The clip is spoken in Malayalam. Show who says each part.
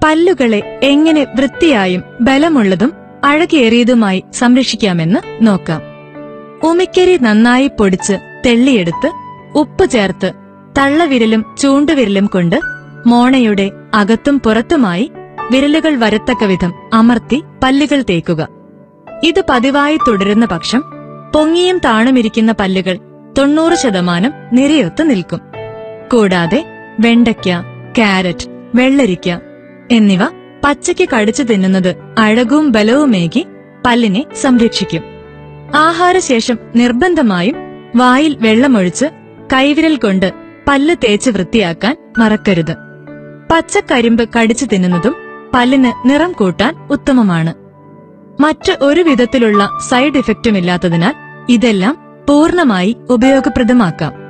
Speaker 1: പല്ലുകളെ എങ്ങനെ വൃത്തിയായും ബലമുള്ളതും അഴകേറിയതുമായി സംരക്ഷിക്കാമെന്ന് നോക്കാം ഉമിക്കരി നന്നായി പൊടിച്ച് തെള്ളിയെടുത്ത് ഉപ്പ് ചേർത്ത് തള്ളവിരലും ചൂണ്ടുവിരലും കൊണ്ട് മോണയുടെ അകത്തും പുറത്തുമായി വിരലുകൾ വരത്തക്ക വിധം അമർത്തി പല്ലുകൾ തേക്കുക ഇത് പതിവായി തുടരുന്ന പക്ഷം പൊങ്ങിയും താണുമിരിക്കുന്ന പല്ലുകൾ തൊണ്ണൂറ് ശതമാനം നിരയൊത്ത് നിൽക്കും കൂടാതെ വെണ്ടയ്ക്ക കാരറ്റ് വെള്ളരിക്ക എന്നിവ പച്ചയ്ക്ക് കടിച്ചു തിന്നുന്നത് അഴകും ബലവുമേകി പല്ലിനെ സംരക്ഷിക്കും ആഹാരശേഷം നിർബന്ധമായും വായിൽ വെള്ളമൊഴിച്ച് കൈവിരൽ കൊണ്ട് പല്ല് തേച്ച് വൃത്തിയാക്കാൻ മറക്കരുത് പച്ചക്കരിമ്പ് കടിച്ചു തിന്നുന്നതും പല്ലിന് നിറം കൂട്ടാൻ ഉത്തമമാണ് മറ്റ് ഒരു വിധത്തിലുള്ള സൈഡ് ഇഫക്റ്റുമില്ലാത്തതിനാൽ ഇതെല്ലാം പൂർണ്ണമായി ഉപയോഗപ്രദമാക്കാം